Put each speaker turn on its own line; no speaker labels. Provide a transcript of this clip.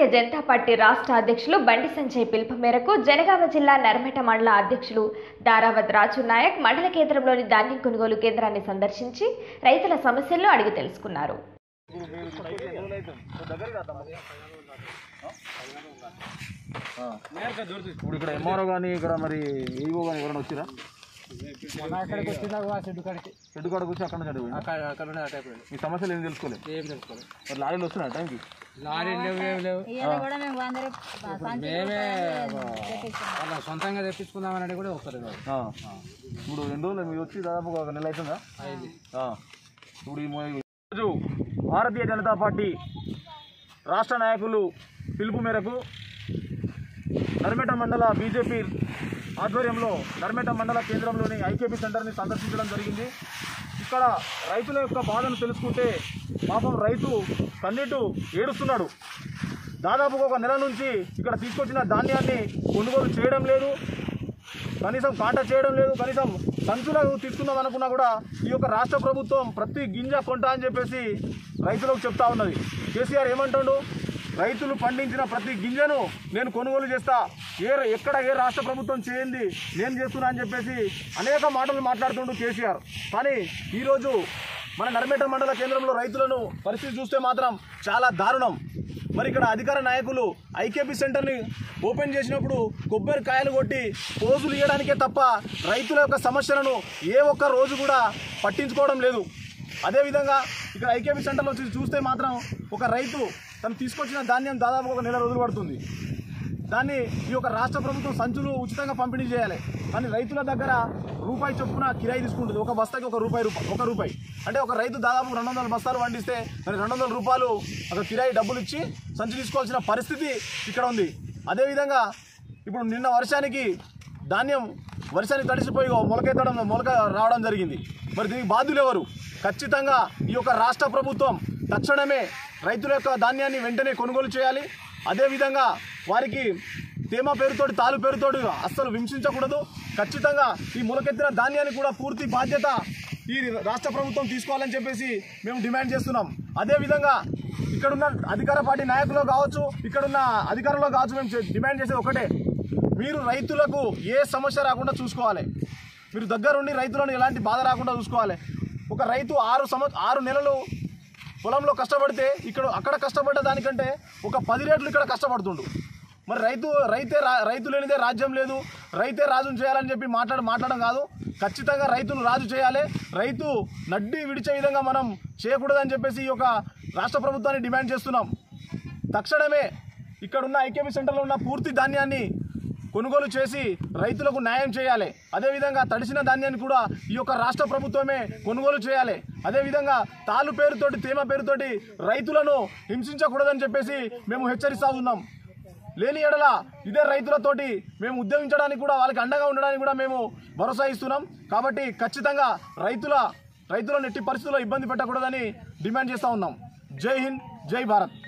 భారతీయ Janata party రాష్ట్ర అధ్యక్షులు బండి సంజయ్ పిలుపు మేరకు జనగామ జిల్లా నర్మేట మండల అధ్యక్షులు దారావత్ రాజు నాయక్ మండల కేంద్రంలోని ధాన్యం కొనుగోలు కేంద్రాన్ని సందర్శించి రైతుల సమస్యలను అడిగి తెలుసుకున్నారు
ఇప్పుడు ఇక్కడ ఎంఆర్ఓ కానీ ఇక్కడ మరి ఏవో కానీ ఎవరైనా వచ్చిరా
మొన్న అక్కడికి వచ్చిందా ఆ చెట్టు కాడికి
చెట్టు కాడకు వచ్చి అక్కడ నుంచి అడిగి పోయిందా?
అక్కడ అక్కడ ఉండే అటే పోయింది
మీ సమస్యలు ఏం తెలుసుకోలేదు
ఏం తెలుసుకోలేదు
మరి లారీలు వస్తున్నాయి టైంకి
లారీ లేవు ఏం లేవు
ఇవాళ కూడా మేము వంద సంచి
మేమే వాళ్ళ సొంతంగా తెప్పించుకుందామని కూడా వస్తారు
ఆ. ఇప్పుడు ఎన్ని రోజులు మీరు వచ్చి దాదాపు ఒక నెల అవుతుందా ఆ. ఇప్పుడు ఈ మొ- ఈరోజు భారతీయ జనతా పార్టీ రాష్ట్ర నాయకులు పిలుపు మేరకు నర్మేట మండల బీజేపీ ఆధ్వర్యంలో నర్మేట మండల కేంద్రంలోని ఐకేపీ సెంటర్ని సందర్శించడం జరిగింది ఇక్కడ రైతుల యొక్క బాధను తెలుసుకుంటే పాపం రైతు కన్నీటు ఏడుస్తున్నాడు దాదాపు ఒక నెల నుంచి ఇక్కడ తీసుకొచ్చిన ధాన్యాన్ని కొనుగోలు చేయడం లేదు కనీసం కాంటాక్ట్ చేయడం లేదు కనీసం సంచులకు తీసుకుందాం అనుకున్నా కూడా ఈ యొక్క రాష్ట్ర ప్రభుత్వం ప్రతి గింజ కొంటా అని చెప్పేసి రైతులకు చెప్తా ఉన్నది కేసీఆర్ ఏమంటాడు రైతులు పండించిన ప్రతి గింజను నేను కొనుగోలు చేస్తా ఏ ఎక్కడ ఏ రాష్ట్ర ప్రభుత్వం చేయండి నేను చేస్తున్నా అని చెప్పేసి అనేక మాటలు మాట్లాడుతుండు కేసీఆర్ కానీ ఈరోజు మన నర్మేట మండల కేంద్రంలో రైతులను పరిస్థితి చూస్తే మాత్రం చాలా దారుణం మరి ఇక్కడ అధికార నాయకులు ఐకేపీ సెంటర్ని ఓపెన్ చేసినప్పుడు కొబ్బరికాయలు కొట్టి పోజులు ఇవ్వడానికే తప్ప రైతుల యొక్క సమస్యలను ఏ ఒక్క రోజు కూడా పట్టించుకోవడం లేదు అదేవిధంగా ఇక్కడ ఐకేపీ సెంటర్లో వచ్చి చూస్తే మాత్రం ఒక రైతు తను తీసుకొచ్చిన ధాన్యం దాదాపు ఒక నెల రోజులు పడుతుంది దాన్ని ఈ యొక్క రాష్ట్ర ప్రభుత్వం సంచులు ఉచితంగా పంపిణీ చేయాలి కానీ రైతుల దగ్గర రూపాయి చొప్పున కిరాయి తీసుకుంటుంది ఒక బస్తాకి ఒక రూపాయి రూపాయి ఒక రూపాయి అంటే ఒక రైతు దాదాపు రెండు వందల బస్తాలు పండిస్తే మరి రెండు వందల రూపాయలు ఒక కిరాయి డబ్బులు ఇచ్చి సంచి తీసుకోవాల్సిన పరిస్థితి ఇక్కడ ఉంది అదేవిధంగా ఇప్పుడు నిన్న వర్షానికి ధాన్యం వర్షానికి తడిసిపోయి మొలకెత్తడం మొలక రావడం జరిగింది మరి దీనికి బాధ్యులు ఎవరు ఖచ్చితంగా ఈ యొక్క రాష్ట్ర ప్రభుత్వం తక్షణమే రైతుల యొక్క ధాన్యాన్ని వెంటనే కొనుగోలు చేయాలి అదేవిధంగా వారికి తేమ పేరుతోటి తాలు పేరుతోటి అస్సలు హింసించకూడదు ఖచ్చితంగా ఈ మొలకెత్తిన ధాన్యాన్ని కూడా పూర్తి బాధ్యత ఈ రాష్ట్ర ప్రభుత్వం తీసుకోవాలని చెప్పేసి మేము డిమాండ్ చేస్తున్నాం అదేవిధంగా ఇక్కడున్న అధికార పార్టీ నాయకులు కావచ్చు ఇక్కడున్న అధికారంలో కావచ్చు మేము చే- డిమాండ్ చేసేది ఒకటే మీరు రైతులకు ఏ సమస్య రాకుండా చూసుకోవాలి మీరు దగ్గరుండి రైతులను ఎలాంటి బాధ రాకుండా చూసుకోవాలి ఒక రైతు ఆరు సంవ ఆరు నెలలు పొలంలో కష్టపడితే ఇక్కడ అక్కడ కష్టపడ్డ దానికంటే ఒక పది రేట్లు ఇక్కడ కష్టపడుతుండు మరి రైతు రైతే రా రైతు లేనిదే రాజ్యం లేదు రైతే రాజును చేయాలని చెప్పి మాట్లాడ మాట్లాడడం కాదు ఖచ్చితంగా రైతును రాజు చేయాలి రైతు నడ్డి విడిచే విధంగా మనం చేయకూడదని చెప్పేసి ఈ యొక్క రాష్ట్ర ప్రభుత్వాన్ని డిమాండ్ చేస్తున్నాం తక్షణమే ఇక్కడ ఉన్న ఐకేపీ సెంటర్లో ఉన్న పూర్తి ధాన్యాన్ని కొనుగోలు చేసి రైతులకు న్యాయం చేయాలి అదేవిధంగా తడిసిన ధాన్యాన్ని కూడా ఈ యొక్క రాష్ట్ర ప్రభుత్వమే కొనుగోలు చేయాలి అదేవిధంగా తాలు పేరుతోటి తేమ పేరుతోటి రైతులను హింసించకూడదని చెప్పేసి మేము హెచ్చరిస్తా ఉన్నాం లేని ఎడల ఇదే రైతులతోటి మేము ఉద్యమించడానికి కూడా వాళ్ళకి అండగా ఉండడానికి కూడా మేము భరోసా ఇస్తున్నాం కాబట్టి ఖచ్చితంగా రైతుల రైతులను ఎట్టి పరిస్థితుల్లో ఇబ్బంది పెట్టకూడదని డిమాండ్ చేస్తూ ఉన్నాం జై హింద్ జై భారత్